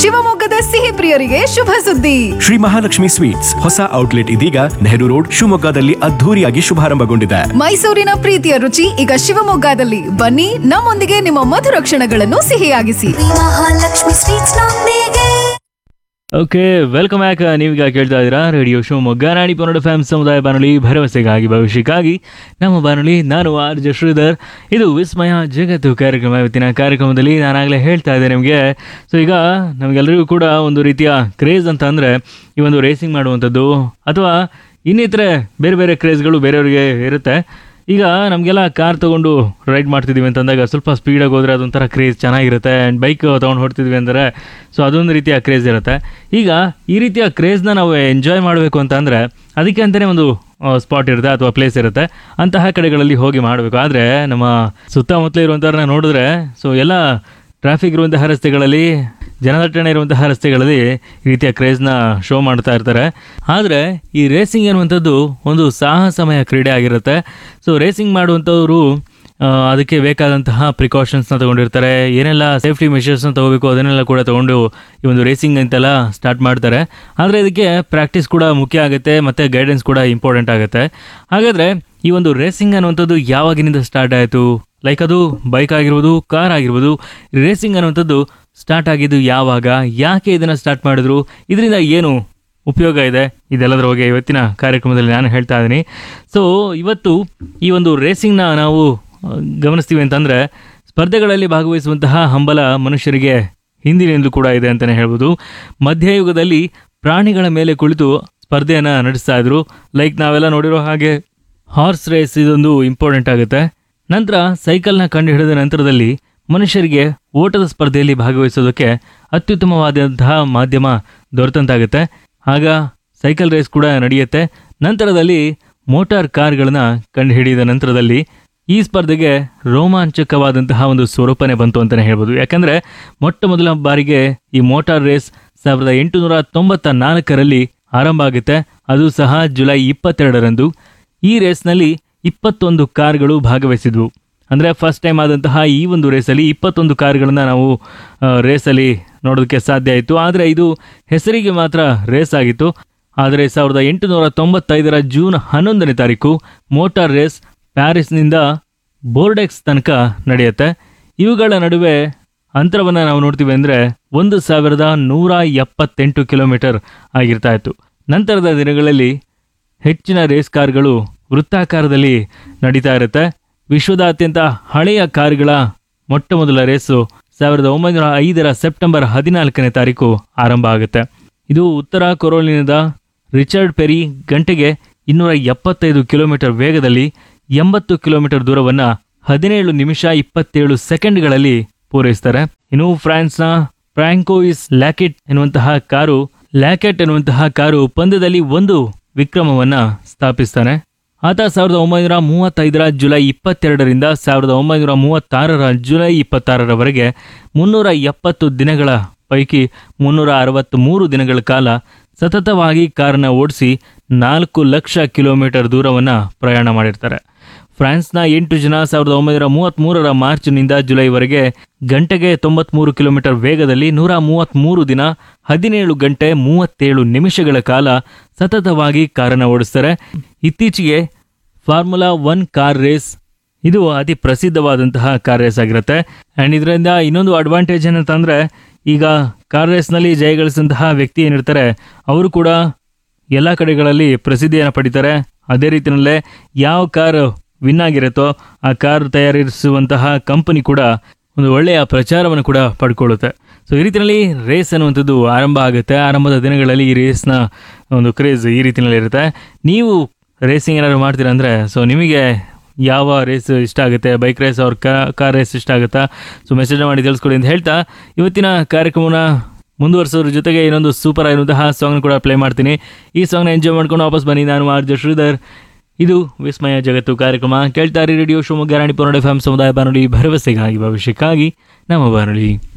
ಶಿವಮೊಗ್ಗದ ಸಿಹಿ ಪ್ರಿಯರಿಗೆ ಶುಭ ಸುದ್ದಿ ಶ್ರೀ ಮಹಾಲಕ್ಷ್ಮಿ ಸ್ವೀಟ್ಸ್ ಹೊಸ ಔಟ್ಲೆಟ್ ಇದೀಗ ನೆಹರು ರೋಡ್ ಶಿವಮೊಗ್ಗದಲ್ಲಿ ಅದ್ಧೂರಿಯಾಗಿ ಶುಭಾರಂಭಗೊಂಡಿದೆ ಮೈಸೂರಿನ ಪ್ರೀತಿಯ ರುಚಿ ಈಗ ಶಿವಮೊಗ್ಗದಲ್ಲಿ ಬನ್ನಿ ನಮ್ಮೊಂದಿಗೆ ನಿಮ್ಮ ಮಧುರ ಕ್ಷಣಗಳನ್ನು ಸಿಹಿಯಾಗಿಸಿ ಮಹಾಲಕ್ಷ್ಮಿ ಸ್ವೀಟ್ಸ್ ನೊಂದಿಗೆ ಓಕೆ ವೆಲ್ಕಮ್ ಬ್ಯಾಕ್ ನೀವೀಗ ಕೇಳ್ತಾ ಇದ್ದೀರಾ ರೇಡಿಯೋ ಶಿವಮೊಗ್ಗ ರಾಣಿ ಪನ್ನಡ ಫ್ಯಾಮ್ ಸಮುದಾಯ ಬಾನುಲಿ ಭರವಸೆಗಾಗಿ ಭವಿಷ್ಯಕ್ಕಾಗಿ ನಮ್ಮ ಬಾನುಲಿ ನಾನು ಆರ್ ಜೆ ಶ್ರೀಧರ್ ಇದು ವಿಸ್ಮಯ ಜಗತ್ತು ಕಾರ್ಯಕ್ರಮ ಇವತ್ತಿನ ಕಾರ್ಯಕ್ರಮದಲ್ಲಿ ನಾನಾಗಲೇ ಹೇಳ್ತಾ ಇದ್ದೆ ನಿಮಗೆ ಸೊ ಈಗ ನಮಗೆಲ್ಲರಿಗೂ ಕೂಡ ಒಂದು ರೀತಿಯ ಕ್ರೇಜ್ ಅಂತ ಅಂದರೆ ಈ ಒಂದು ರೇಸಿಂಗ್ ಮಾಡುವಂಥದ್ದು ಅಥವಾ ಇನ್ನಿತರೆ ಬೇರೆ ಬೇರೆ ಕ್ರೇಜ್ಗಳು ಬೇರೆಯವರಿಗೆ ಇರುತ್ತೆ ಈಗ ನಮಗೆಲ್ಲ ಕಾರ್ ತೊಗೊಂಡು ರೈಡ್ ಮಾಡ್ತಿದ್ದೀವಿ ಅಂತಂದಾಗ ಸ್ವಲ್ಪ ಸ್ಪೀಡಾಗಿ ಹೋದರೆ ಅದೊಂಥರ ಕ್ರೇಜ್ ಚೆನ್ನಾಗಿರುತ್ತೆ ಆ್ಯಂಡ್ ಬೈಕ್ ತೊಗೊಂಡು ಹೊಡ್ತಿದ್ವಿ ಅಂದರೆ ಸೊ ಅದೊಂದು ರೀತಿಯ ಕ್ರೇಜ್ ಇರುತ್ತೆ ಈಗ ಈ ರೀತಿಯ ಕ್ರೇಜ್ನ ನಾವು ಎಂಜಾಯ್ ಮಾಡಬೇಕು ಅಂತ ಅಂದರೆ ಅದಕ್ಕೆ ಅಂತಲೇ ಒಂದು ಸ್ಪಾಟ್ ಇರುತ್ತೆ ಅಥವಾ ಪ್ಲೇಸ್ ಇರುತ್ತೆ ಅಂತಹ ಕಡೆಗಳಲ್ಲಿ ಹೋಗಿ ಮಾಡಬೇಕು ಆದರೆ ನಮ್ಮ ಸುತ್ತಮುತ್ತಲೇ ಇರುವಂಥವ್ರನ್ನ ನೋಡಿದ್ರೆ ಸೊ ಎಲ್ಲ ಟ್ರಾಫಿಕ್ ಇರುವಂತಹ ರಸ್ತೆಗಳಲ್ಲಿ ಜನದಟ್ಟಣೆ ಇರುವಂತಹ ರಸ್ತೆಗಳಲ್ಲಿ ಈ ರೀತಿಯ ಕ್ರೇಜ್ನ ಶೋ ಮಾಡ್ತಾ ಇರ್ತಾರೆ ಆದರೆ ಈ ರೇಸಿಂಗ್ ಅನ್ನುವಂಥದ್ದು ಒಂದು ಸಾಹಸಮಯ ಕ್ರೀಡೆ ಆಗಿರುತ್ತೆ ಸೊ ರೇಸಿಂಗ್ ಮಾಡುವಂಥವ್ರು ಆ, ಅದಕ್ಕೆ ಬೇಕಾದಂತಹ ಪ್ರಿಕಾಷನ್ಸ್ನ ತೊಗೊಂಡಿರ್ತಾರೆ ಏನೆಲ್ಲ ಸೇಫ್ಟಿ ಮೆಷರ್ಸ್ನ ತೊಗೋಬೇಕು ಅದನ್ನೆಲ್ಲ ಕೂಡ ತೊಗೊಂಡು ಈ ಒಂದು ರೇಸಿಂಗ್ ಅಂತೆಲ್ಲ ಸ್ಟಾರ್ಟ್ ಮಾಡ್ತಾರೆ ಆದರೆ ಇದಕ್ಕೆ ಪ್ರಾಕ್ಟೀಸ್ ಕೂಡ ಮುಖ್ಯ ಆಗುತ್ತೆ ಮತ್ತು ಗೈಡೆನ್ಸ್ ಕೂಡ ಇಂಪಾರ್ಟೆಂಟ್ ಆಗುತ್ತೆ ಹಾಗಾದರೆ ಈ ಒಂದು ರೇಸಿಂಗ್ ಅನ್ನುವಂಥದ್ದು ಯಾವಾಗಿನಿಂದ ಸ್ಟಾರ್ಟ್ ಆಯಿತು ಲೈಕ್ ಅದು ಬೈಕ್ ಆಗಿರ್ಬೋದು ಕಾರ್ ಆಗಿರ್ಬೋದು ರೇಸಿಂಗ್ ಅನ್ನುವಂಥದ್ದು ಸ್ಟಾರ್ಟ್ ಆಗಿದ್ದು ಯಾವಾಗ ಯಾಕೆ ಇದನ್ನು ಸ್ಟಾರ್ಟ್ ಮಾಡಿದ್ರು ಇದರಿಂದ ಏನು ಉಪಯೋಗ ಇದೆ ಇದೆಲ್ಲದರ ಬಗ್ಗೆ ಇವತ್ತಿನ ಕಾರ್ಯಕ್ರಮದಲ್ಲಿ ನಾನು ಹೇಳ್ತಾ ಇದ್ದೀನಿ ಸೊ ಇವತ್ತು ಈ ಒಂದು ರೇಸಿಂಗ್ನ ನಾವು ಆ, ಗಮನಿಸ್ತೀವಿ ಅಂತಂದರೆ ಸ್ಪರ್ಧೆಗಳಲ್ಲಿ ಭಾಗವಹಿಸುವಂತಹ ಹಂಬಲ ಮನುಷ್ಯರಿಗೆ ಹಿಂದಿನಿಂದಲೂ ಕೂಡ ಇದೆ ಅಂತಲೇ ಹೇಳ್ಬೋದು ಮಧ್ಯಯುಗದಲ್ಲಿ ಪ್ರಾಣಿಗಳ ಮೇಲೆ ಕುಳಿತು ಸ್ಪರ್ಧೆಯನ್ನು ನಡೆಸ್ತಾ ಇದ್ರು ಲೈಕ್ ನಾವೆಲ್ಲ ನೋಡಿರೋ ಹಾಗೆ ಹಾರ್ಸ್ ರೇಸ್ ಇದೊಂದು ಇಂಪಾರ್ಟೆಂಟ್ ಆಗುತ್ತೆ ನಂತರ ಸೈಕಲ್ನ ಕಂಡುಹಿಡಿದ ನಂತರದಲ್ಲಿ ಮನುಷ್ಯರಿಗೆ ಓಟದ ಸ್ಪರ್ಧೆಯಲ್ಲಿ ಭಾಗವಹಿಸೋದಕ್ಕೆ ಅತ್ಯುತ್ತಮವಾದಂತಹ ಮಾಧ್ಯಮ ದೊರೆತಂತಾಗುತ್ತೆ ಆಗ ಸೈಕಲ್ ರೇಸ್ ಕೂಡ ನಡೆಯುತ್ತೆ ನಂತರದಲ್ಲಿ ಮೋಟಾರ್ ಕಾರ್ಗಳನ್ನ ಕಂಡುಹಿಡಿದ ನಂತರದಲ್ಲಿ ಈ ಸ್ಪರ್ಧೆಗೆ ರೋಮಾಂಚಕವಾದಂತಹ ಒಂದು ಸ್ವರೂಪನೇ ಬಂತು ಅಂತಲೇ ಹೇಳ್ಬೋದು ಯಾಕಂದರೆ ಮೊಟ್ಟ ಮೊದಲ ಬಾರಿಗೆ ಈ ಮೋಟಾರ್ ರೇಸ್ ಸಾವಿರದ ಎಂಟುನೂರ ತೊಂಬತ್ತ ನಾಲ್ಕರಲ್ಲಿ ಆರಂಭ ಆಗುತ್ತೆ ಅದು ಸಹ ಜುಲೈ ಇಪ್ಪತ್ತೆರಡರಂದು ಈ ರೇಸ್ನಲ್ಲಿ ಇಪ್ಪತ್ತೊಂದು ಕಾರ್ಗಳು ಭಾಗವಹಿಸಿದ್ವು ಅಂದರೆ ಫಸ್ಟ್ ಟೈಮ್ ಆದಂತಹ ಈ ಒಂದು ರೇಸಲ್ಲಿ ಇಪ್ಪತ್ತೊಂದು ಕಾರ್ಗಳನ್ನು ನಾವು ಆ, ರೇಸಲ್ಲಿ ನೋಡೋದಕ್ಕೆ ಸಾಧ್ಯ ಆಯಿತು ಆದರೆ ಇದು ಹೆಸರಿಗೆ ಮಾತ್ರ ರೇಸ್ ಆಗಿತ್ತು ಆದರೆ ಸಾವಿರದ ಎಂಟುನೂರ ತೊಂಬತ್ತೈದರ ಜೂನ್ ಹನ್ನೊಂದನೇ ತಾರೀಕು ಮೋಟಾರ್ ರೇಸ್ ಪ್ಯಾರಿಸ್ನಿಂದ ಬೋರ್ಡೆಕ್ಸ್ ತನಕ ನಡೆಯುತ್ತೆ ಇವುಗಳ ನಡುವೆ ಅಂತರವನ್ನು ನಾವು ನೋಡ್ತೀವಿ ಅಂದರೆ ಒಂದು ಸಾವಿರದ ನೂರ ಎಪ್ಪತ್ತೆಂಟು ಕಿಲೋಮೀಟರ್ ಆಗಿರ್ತಾ ಇತ್ತು ನಂತರದ ದಿನಗಳಲ್ಲಿ ಹೆಚ್ಚಿನ ರೇಸ್ ಕಾರ್ಗಳು ವೃತ್ತಾಕಾರದಲ್ಲಿ ನಡೀತಾ ಇರುತ್ತೆ ವಿಶ್ವದಾದ್ಯಂತ ಹಳೆಯ ಕಾರುಗಳ ಮೊಟ್ಟ ಮೊದಲ ರೇಸು ಸಾವಿರದ ಒಂಬೈನೂರ ಐದರ ಸೆಪ್ಟೆಂಬರ್ ಹದಿನಾಲ್ಕನೇ ತಾರೀಕು ಆರಂಭ ಆಗುತ್ತೆ ಇದು ಉತ್ತರ ಕೊರೋಲಿನದ ರಿಚರ್ಡ್ ಪೆರಿ ಗಂಟೆಗೆ ಇನ್ನೂರ ಎಪ್ಪತ್ತೈದು ಕಿಲೋಮೀಟರ್ ವೇಗದಲ್ಲಿ ಎಂಬತ್ತು ಕಿಲೋಮೀಟರ್ ದೂರವನ್ನು ಹದಿನೇಳು ನಿಮಿಷ ಇಪ್ಪತ್ತೇಳು ಸೆಕೆಂಡ್ಗಳಲ್ಲಿ ಪೂರೈಸ್ತಾರೆ ಇನ್ನು ಫ್ರಾನ್ಸ್ನ ಫ್ರಾಂಕೋಯಿಸ್ ಲ್ಯಾಕೆಟ್ ಎನ್ನುವಂತಹ ಕಾರು ಲ್ಯಾಕೆಟ್ ಎನ್ನುವಂತಹ ಕಾರು ಪಂದ್ಯದಲ್ಲಿ ಒಂದು ವಿಕ್ರಮವನ್ನ ಸ್ಥಾಪಿಸ್ತಾನೆ ಆತ ಸಾವಿರದ ಒಂಬೈನೂರ ಮೂವತ್ತೈದರ ಜುಲೈ ಇಪ್ಪತ್ತೆರಡರಿಂದ ಸಾವಿರದ ಒಂಬೈನೂರ ಮೂವತ್ತಾರರ ಜುಲೈ ಇಪ್ಪತ್ತಾರರವರೆಗೆ ಮುನ್ನೂರ ಎಪ್ಪತ್ತು ದಿನಗಳ ಪೈಕಿ ಮುನ್ನೂರ ಅರವತ್ತ್ಮೂರು ದಿನಗಳ ಕಾಲ ಸತತವಾಗಿ ಕಾರನ್ನ ಓಡಿಸಿ ನಾಲ್ಕು ಲಕ್ಷ ಕಿಲೋಮೀಟರ್ ದೂರವನ್ನು ಪ್ರಯಾಣ ಮಾಡಿರ್ತಾರೆ ಫ್ರಾನ್ಸ್ನ ಎಂಟು ಜನ ಸಾವಿರದ ಒಂಬೈನೂರ ಮೂವತ್ತ್ಮೂರರ ಮಾರ್ಚ್ನಿಂದ ಜುಲೈವರೆಗೆ ಗಂಟೆಗೆ ತೊಂಬತ್ಮೂರು ಕಿಲೋಮೀಟರ್ ವೇಗದಲ್ಲಿ ನೂರ ಮೂವತ್ತ್ಮೂರು ದಿನ ಹದಿನೇಳು ಗಂಟೆ ಮೂವತ್ತೇಳು ನಿಮಿಷಗಳ ಕಾಲ ಸತತವಾಗಿ ಕಾರನ್ನು ಓಡಿಸ್ತಾರೆ ಇತ್ತೀಚೆಗೆ ಫಾರ್ಮುಲಾ ಒನ್ ಕಾರ್ ರೇಸ್ ಇದು ಅತಿ ಪ್ರಸಿದ್ಧವಾದಂತಹ ಕಾರ್ ರೇಸ್ ಆಗಿರುತ್ತೆ ಆ್ಯಂಡ್ ಇದರಿಂದ ಇನ್ನೊಂದು ಅಡ್ವಾಂಟೇಜ್ ಏನಂತಂದರೆ ಈಗ ಕಾರ್ ರೇಸ್ನಲ್ಲಿ ಜಯಗಳಿಸಿದಂತಹ ವ್ಯಕ್ತಿ ಏನಿರ್ತಾರೆ ಅವರು ಕೂಡ ಎಲ್ಲ ಕಡೆಗಳಲ್ಲಿ ಪ್ರಸಿದ್ಧಿಯನ್ನು ಪಡಿತಾರೆ ಅದೇ ರೀತಿಯಲ್ಲೇ ಯಾವ ಕಾರ್ ವಿನ್ ಆಗಿರುತ್ತೋ ಆ ಕಾರ್ ತಯಾರಿಸುವಂತಹ ಕಂಪನಿ ಕೂಡ ಒಂದು ಒಳ್ಳೆಯ ಪ್ರಚಾರವನ್ನು ಕೂಡ ಪಡ್ಕೊಳ್ಳುತ್ತೆ ಸೊ ಈ ರೀತಿಯಲ್ಲಿ ರೇಸ್ ಅನ್ನುವಂಥದ್ದು ಆರಂಭ ಆಗುತ್ತೆ ಆರಂಭದ ದಿನಗಳಲ್ಲಿ ಈ ರೇಸ್ನ ಒಂದು ಕ್ರೇಜ್ ಈ ರೀತಿಯಲ್ಲಿ ಇರುತ್ತೆ ನೀವು ರೇಸಿಂಗ್ ಏನಾದ್ರು ಮಾಡ್ತೀರಾ ಅಂದರೆ ಸೊ ನಿಮಗೆ ಯಾವ ರೇಸ್ ಇಷ್ಟ ಆಗುತ್ತೆ ಬೈಕ್ ರೇಸ್ ಅವ್ರ ಕಾರ್ ರೇಸ್ ಇಷ್ಟ ಆಗುತ್ತಾ ಸೊ ಮೆಸೇಜ್ ಮಾಡಿ ತಿಳಿಸ್ಕೊಡಿ ಅಂತ ಹೇಳ್ತಾ ಇವತ್ತಿನ ಕಾರ್ಯಕ್ರಮನ ಮುಂದುವರಿಸೋದ್ರ ಜೊತೆಗೆ ಇನ್ನೊಂದು ಸೂಪರ್ ಆಗಿರುವಂತಹ ಸಾಂಗ್ ಕೂಡ ಪ್ಲೇ ಮಾಡ್ತೀನಿ ಈ ಸಾಂಗ್ನ ಎಂಜಾಯ್ ಮಾಡ್ಕೊಂಡು ವಾಪಸ್ ಬನ್ನಿ ನಾನು ಆರ್ ಜೆ ಶ್ರೀಧರ್ ಇದು ವಿಸ್ಮಯ ಜಗತ್ತು ಕಾರ್ಯಕ್ರಮ ಕೇಳ್ತಾರೆ ರೇಡಿಯೋ ಶಿವಮೊಗ್ಗ ರಾಣಿ ಪುರಾಣ ಎಫ್ ಎಂ ಸಮುದಾಯ ಬಾನುಲಿ ಭರವಸೆಗಾಗಿ ಭವಿಷ್ಯಕ್ಕಾಗಿ ನಮ್ಮ ಬಾನುಲಿ